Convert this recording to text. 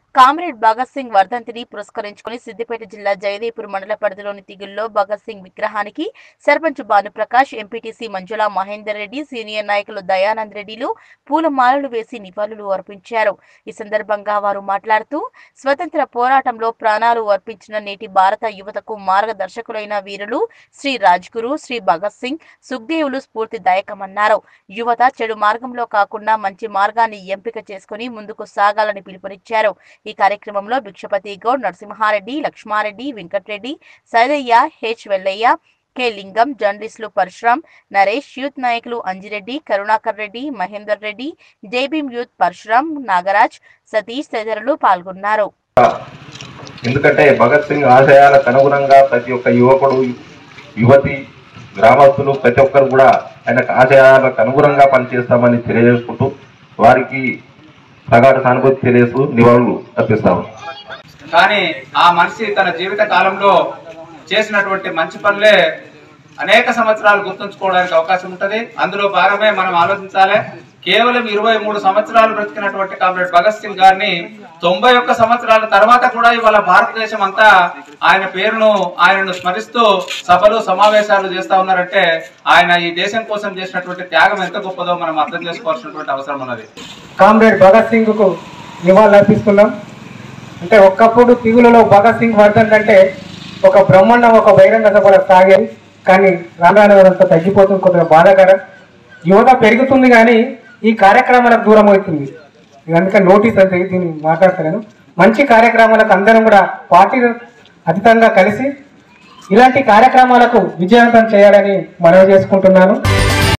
comrade Bhagat Singh వర్ధంతిని పురస్కరించుకుని సిద్దిపేట జిల్లా జయదేపూర్ మండల పరిధిలోని తిగుల్లో భగత్ సింగ్ విగ్రహానికి సర్పంచ్ భానుప్రకాష్ ఎంపీటీసీ మంజుల మహేందర్ రెడ్డి సీనియర్ నాయకులు దయానంద్ రెడ్డిలు పూలమాలలు వేసి నివాళులు అర్పించారు ఈ సందర్భంగా వారు మాట్లాడుతూ స్వతంత్ర పోరాటంలో ప్రాణాలు అర్పించిన నేటి భారత యువతకు మార్గదర్శకులైన వీరులు శ్రీ రాజ్గురు శ్రీ భగత్ సింగ్ సుఖ్దేవులు స్ఫూర్తిదాయకమన్నారు యువత చెడు మార్గంలో కాకుండా మంచి మార్గాన్ని ఎంపిక చేసుకుని ముందుకు సాగాలని పిలుపునిచ్చారు ఈ కార్యక్రమంలో భిక్షపతి గౌడ్ నరసింహారెడ్డి లక్ష్మారెడ్డి వెంకట్రెడ్డి సైదయ్య హెచ్ వెల్లయ్య కె లింగం జర్నలిస్టులు పరశురాం నరేష్ యూత్ నాయకులు అంజిరెడ్డి కరుణాకర్ రెడ్డి మహేందర్ రెడ్డి జైభీం యూత్ పరశురాం నాగరాజ్ సతీష్ తదితరులు పాల్గొన్నారు ఎందుకంటే భగత్ సింగ్ ఆశయాలకు అనుగుణంగా ప్రతి ఒక్క యువకుడు యువతి గ్రామస్తులు ప్రతి ఒక్కరు కూడా ఆయన ఆశయాలకు అనుగుణంగా పనిచేస్తామని తెలియజేసుకుంటూ వారికి ప్రగాఢ సానుభూతి తెలియజేస్తూ నివాళులు అర్పిస్తాము కానీ ఆ మనిషి తన జీవిత కాలంలో చేసినటువంటి మంచి పనులే అనేక సంవత్సరాలు గుర్తుంచుకోవడానికి అవకాశం ఉంటది అందులో భాగమే మనం ఆలోచించాలి కేవలం ఇరవై మూడు సంవత్సరాలు బ్రతికినటువంటి కామ్రేడ్ భగత్ సింగ్ గారిని తొంభై ఒక్క సంవత్సరాల తర్వాత కూడా ఇవాళ భారతదేశం అంతా ఆయన పేరును ఆయనను స్మరిస్తూ సభలు సమావేశాలు చేస్తా ఉన్నారంటే ఆయన ఈ దేశం కోసం చేసినటువంటి త్యాగం ఎంత గొప్పదో మనం అర్థం చేసుకోవాల్సినటువంటి అవసరం ఉన్నది కామ్రేడ్ భగత్ సింగ్ కు నివాళులు అర్పిస్తున్నాం అంటే ఒక్కప్పుడు తిగులలో భగత్ సింగ్ వర్ధన్ అంటే ఒక బ్రహ్మాండం ఒక బహిరంగ సభలో సాగేది కానీ రాను రాను అదంతా తగ్గిపోతుంది కొద్దిగా బాధాకరం యువత పెరుగుతుంది కానీ ఈ కార్యక్రమాలకు దూరం అవుతుంది ఇది అందుకని నోటీస్ అంటే దీన్ని మాట్లాడతలేను మంచి కార్యక్రమాలకు అందరం కూడా పార్టీ అతీతంగా కలిసి ఇలాంటి కార్యక్రమాలకు విజయవంతం చేయాలని మనవి చేసుకుంటున్నాను